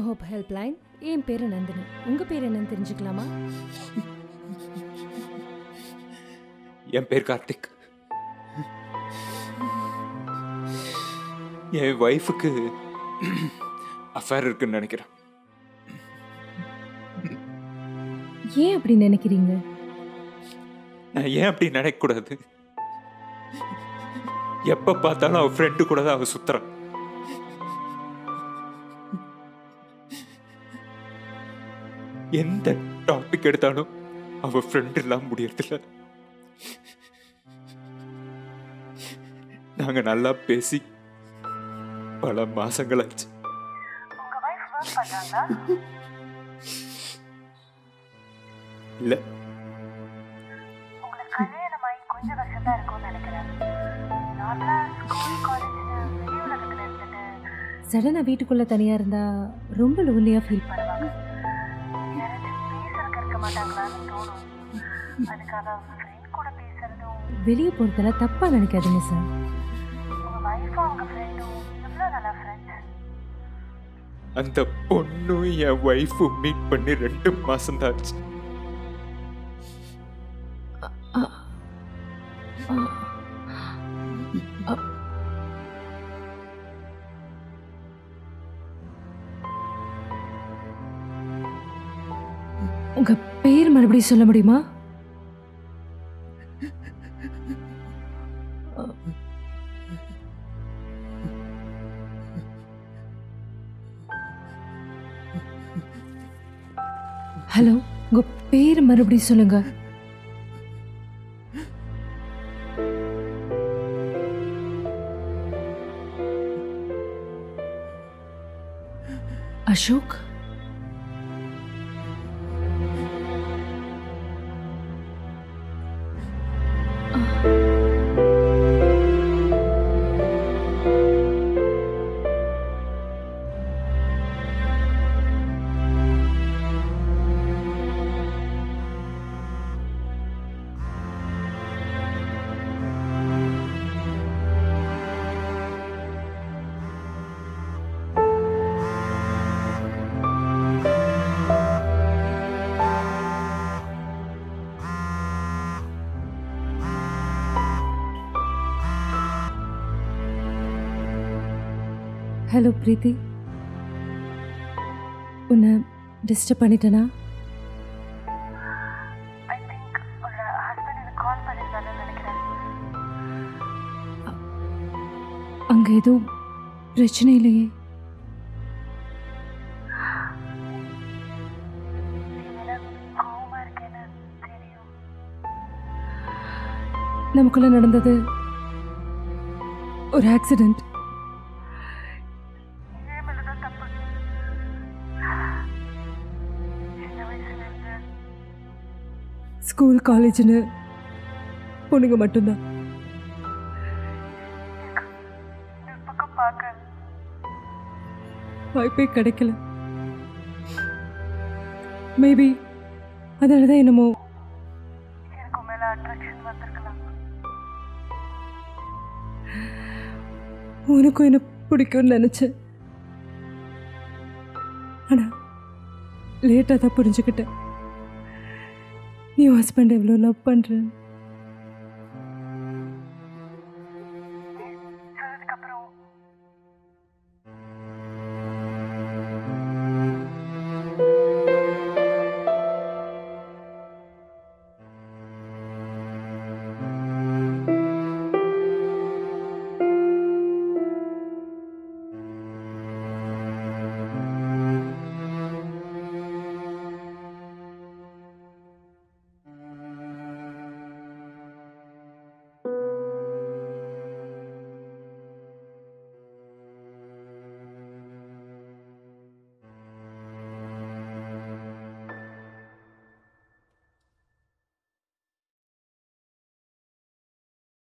hope helpline என் பேரு நந்தினி உங்க பேர் என்னன்னு தெரிஞ்சுக்கலாமா என் பேர் கார்த்திக் என் ஒய்ஃபுக்கு அஃபேர் இருக்குன்னு நினைக்கிறேன் ஏன் அப்படி நினைக்கிறீங்க நான் ஏன் அப்படி நினைக்கக்கூடாது எப்ப பார்த்தாலும் அவ ஃப்ரெண்டு கூட தான் அவ சுத்துறான் எந்த டாபிக் எடுத்தாலும் அவ ஃப்ரெண்ட் இல்லாம முடியறதில்ல நாங்க நல்லா பேசி பல மாசங்களாச்சு உங்க வைஃப் ஒர்க் பண்றாங்களா இல்ல உங்களுக்கு கல்யாணமாயி கொஞ்சம் வருஷம் தான் இருக்கும்னு நினைக்கிறேன் நார்மலா ஸ்கூல் காலேஜ்ல வெளி உலகத்துல இருந்துட்டு சடனா வீட்டுக்குள்ள தனியா இருந்தா ரொம்ப லோன்லியா ஃபீல் வருவாங்க யாராச்சும் பேசுறதுக்கு இருக்க மாட்டாங்களான்னு தோணும் அதுக்காக ஃப்ரெண்ட் கூட பேசுறதும் வெளியே போறதெல்லாம் தப்பா நினைக்காதீங்க சார் உங்க வைஃபும் அவங்க ஃப்ரெண்டும் எவ்வளோ நல்ல ஃப்ரெண்ட்ஸ் அந்த பொண்ணும் என் ஒய்ஃபும் மீட் பண்ணி ரெண்டு மாசம் தான் ஆச்சு உங்க பேர் மறுபடியும் சொல்ல முடியுமா ஹலோ உங்க பேர் மறுபடியும் சொல்லுங்க அசோக் ஹலோ பிரீத்தி உன்னை டிஸ்டர்ப் பண்ணிட்டேனா ஐ திங்க் உங்க ஹஸ்பண்ட் எனக்கு கால் பண்ணியிருந்தாருன்னு நினைக்கிறேன் அங்கே எதுவும் பிரச்சனை இல்லையே என் மேல கோவமா இருக்கேன்னு தெரியும் நமக்குள்ள நடந்தது ஒரு ஆக்சிடென்ட் என் மேலதான் தப்பு சின்ன வயசுல இருந்து ஸ்கூல் காலேஜ்னு பொண்ணுங்க மட்டும்தான் இந்த பக்கம் பார்க்க வாய்ப்பே கிடைக்கல மேபி அதனால தான் என்னமோ எனக்கு உன் மேல அட்ராக்ஷன் வந்திருக்கலாம் உனக்கும் என்ன பிடிக்கும்னு நினச்சேன் ஆனால் லேட்டாக தான் புரிஞ்சுக்கிட்டேன் நீ ஹஸ்பண்ட் எவ்வளோ லவ் பண்ணுறேன்